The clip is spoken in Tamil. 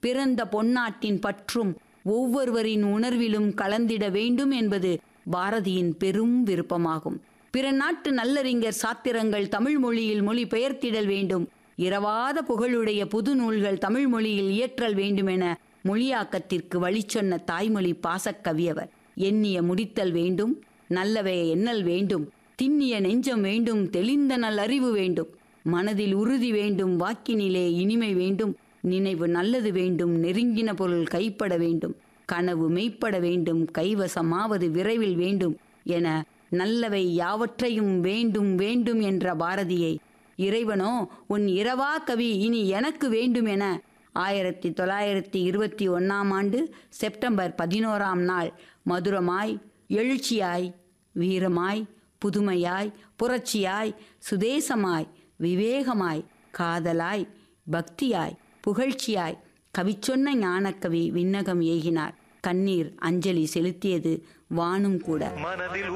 பிறந்த பொன்னாட்டின் பற்றும் ஒவ்வொருவரின் உணர்விலும் கலந்திட வேண்டும் என்பது பாரதியின் பெரும் விருப்பமாகும் பிற நாட்டு நல்லறிஞர் சாத்திரங்கள் தமிழ் மொழியில் மொழி பெயர்த்திடல் வேண்டும் இரவாத புகழுடைய புது நூல்கள் தமிழ் மொழியில் இயற்றல் வேண்டுமென மொழியாக்கத்திற்கு வழிச்சொன்ன தாய்மொழி பாசக்கவியவர் எண்ணிய முடித்தல் வேண்டும் நல்லவை எண்ணல் வேண்டும் திண்ணிய நெஞ்சம் வேண்டும் தெளிந்த நல் அறிவு வேண்டும் மனதில் உறுதி வேண்டும் வாக்கினிலே இனிமை வேண்டும் நினைவு நல்லது வேண்டும் நெருங்கின பொருள் கைப்பட வேண்டும் கனவு மெய்ப்பட வேண்டும் கைவசமாவது விரைவில் வேண்டும் என நல்லவை யாவற்றையும் வேண்டும் வேண்டும் என்ற பாரதியை இறைவனோ உன் இரவா கவி இனி எனக்கு வேண்டும் என ஆயிரத்தி தொள்ளாயிரத்தி இருபத்தி ஒன்னாம் ஆண்டு செப்டம்பர் பதினோராம் நாள் மதுரமாய் எழுச்சியாய் வீரமாய் புதுமையாய் புரட்சியாய் சுதேசமாய் விவேகமாய் காதலாய் பக்தியாய் புகழ்ச்சியாய் கவிச்சொன்ன ஞானக்கவி விண்ணகம் ஏகினார் கண்ணீர் அஞ்சலி செலுத்தியது வானும் கூட மனதில்